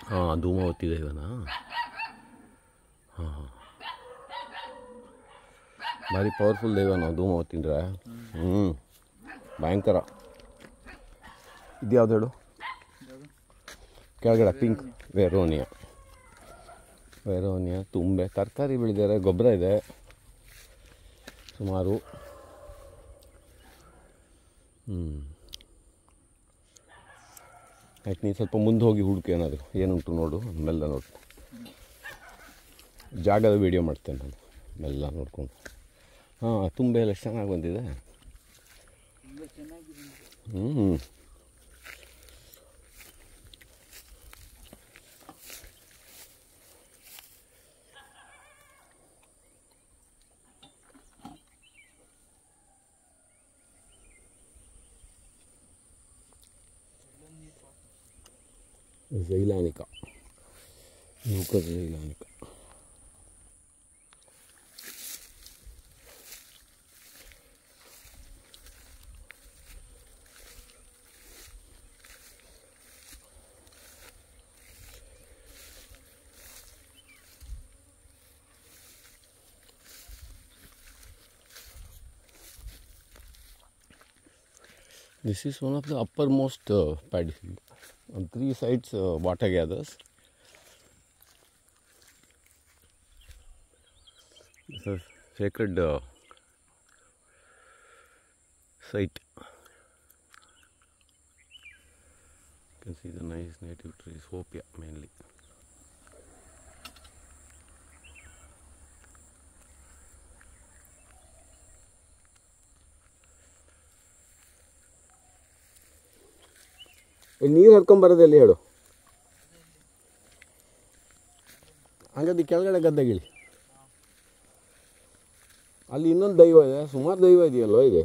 ಹಾಂ ಧೂಮಾವತಿ ದೈವನಾ ಹಾಂ ಹಾಂ ಭಾರಿ ಪವರ್ಫುಲ್ ದೈವನ ಧೂಮಾವತಿ ಅಂದರೆ ಹ್ಞೂ ಭಯಂಕರ ಇದು ಯಾವ್ದು ಹೇಳು ಕೆಳಗಡೆ ಪಿಂಕ್ ವೆರೋನಿಯಾ ವೆರೋನಿಯಾ ತುಂಬೆ ತರಕಾರಿ ಬೆಳೆದಿದ್ದಾರೆ ಗೊಬ್ಬರ ಇದೆ ಸುಮಾರು ಹ್ಞೂ ಆಯ್ತು ನೀನು ಸ್ವಲ್ಪ ಮುಂದೆ ಹೋಗಿ ಹುಡುಕು ಏನಾದರೂ ಏನುಂಟು ನೋಡು ಮೆಲ್ಲ ನೋಡು ಜಾಗದ ವೀಡಿಯೋ ಮಾಡ್ತೇನೆ ನಾನು ಮೆಲ್ಲ ನೋಡ್ಕೊಂಡು ಹಾಂ ತುಂಬೆ ಎಲ್ಲ ಎಷ್ಟು ಚೆನ್ನಾಗಿ ಬಂದಿದೆ ಹ್ಞೂ ಜೈಲಾನಿಕ ನೂಕ ಜೈಲಾನಿಕ This is one of the uppermost uh, paddy field. On three sides, uh, water gathers. This is sacred uh, site. You can see the nice native trees, hopia mainly. ಇಲ್ಲಿ ನೀರು ಹರ್ಕೊಂಬರೋದು ಎಲ್ಲಿ ಹೇಳು ಹಾಗಾದ್ರೆ ಈ ಕೆಳಗಡೆ ಗದ್ದೆಗಿಳಿ ಅಲ್ಲಿ ಇನ್ನೊಂದು ದೈವ ಇದೆ ಸುಮಾರು ದೈವ ಇದೆಯಲ್ಲೋ ಇದೆ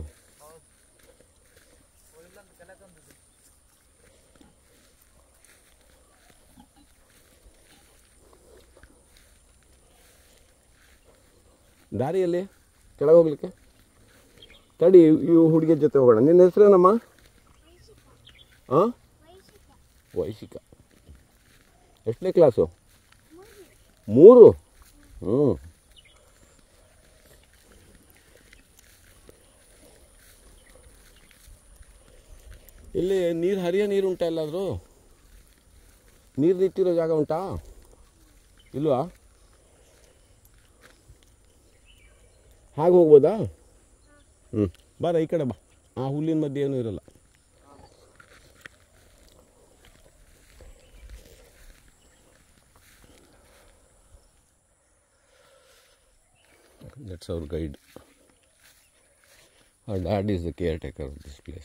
ದಾರಿಯಲ್ಲಿ ಕೆಳಗೆ ಹೋಗ್ಲಿಕ್ಕೆ ತಡಿ ಇವು ಹುಡುಗಿಯ ಜೊತೆ ಹೋಗೋಣ ನಿನ್ನ ಹೆಸರೇನಮ್ಮ ಹಾಂ ವೈಶಿಕ ಎಷ್ಟನೇ ಕ್ಲಾಸು ಮೂರು ಹ್ಞೂ ಇಲ್ಲಿ ನೀರು ಹರಿಯೋ ನೀರು ಉಂಟಾ ಎಲ್ಲಾದರೂ ನೀರು ನಿಂತಿರೋ ಜಾಗ ಉಂಟಾ ಇಲ್ವಾ ಹಾಗೆ ಹೋಗ್ಬೋದಾ ಹ್ಞೂ ಬಾರ ಈ ಕಡೆ ಬಾ ಆ ಹುಲ್ಲಿನ ಮಧ್ಯೆ ಏನೂ ಇರಲ್ಲ That's our guide. Our dad is the caretaker of this place.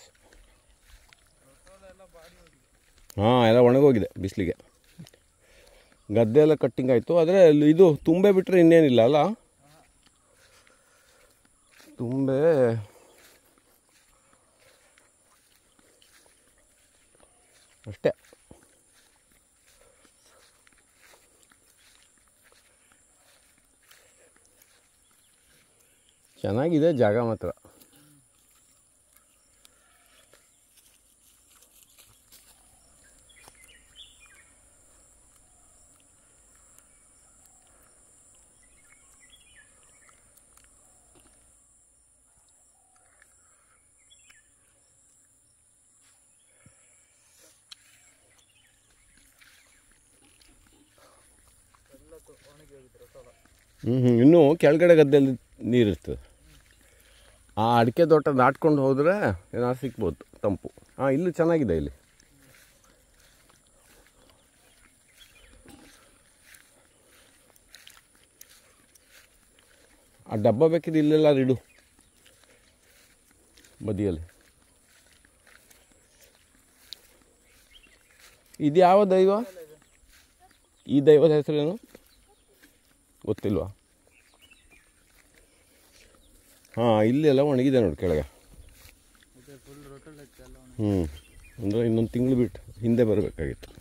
ಹಾಂ ಎಲ್ಲ ಒಣಗೋಗಿದೆ ಬಿಸಿಲಿಗೆ ಗದ್ದೆ ಎಲ್ಲ ಕಟ್ಟಿಂಗ್ ಆಯಿತು ಆದರೆ ಅಲ್ಲಿ ಇದು ತುಂಬೆ ಬಿಟ್ಟರೆ ಇನ್ನೇನಿಲ್ಲ ಅಲ್ಲ ತುಂಬೆ ಅಷ್ಟೇ ಚೆನ್ನಾಗಿದೆ ಜಾಗ ಮಾತ್ರ ಹ್ಞೂ ಹ್ಞೂ ಇನ್ನೂ ಕೆಳಗಡೆ ಗದ್ದೆಯಲ್ಲಿ ನೀರಿರ್ತದೆ ಆ ಅಡಿಕೆ ತೋಟ ದಾಟ್ಕೊಂಡು ಹೋದರೆ ಏನಾದ್ರು ಸಿಗ್ಬೋದು ತಂಪು ಹಾಂ ಇಲ್ಲೂ ಚೆನ್ನಾಗಿದೆ ಇಲ್ಲಿ ಆ ಡಬ್ಬ ಬೇಕಿದ್ರೆ ಇಲ್ಲೆಲ್ಲ ಇಡು ಬದಿಯಲ್ಲಿ ಇದು ಯಾವ ದೈವ ಈ ದೈವದ ಹೆಸರೇನು ಗೊತ್ತಿಲ್ವಾ ಹಾಂ ಇಲ್ಲೆಲ್ಲ ಒಣಗಿದೆ ನೋಡಿ ಕೆಳಗೆ ಹ್ಞೂ ಅಂದರೆ ಇನ್ನೊಂದು ತಿಂಗಳು ಬಿಟ್ಟು ಹಿಂದೆ ಬರಬೇಕಾಗಿತ್ತು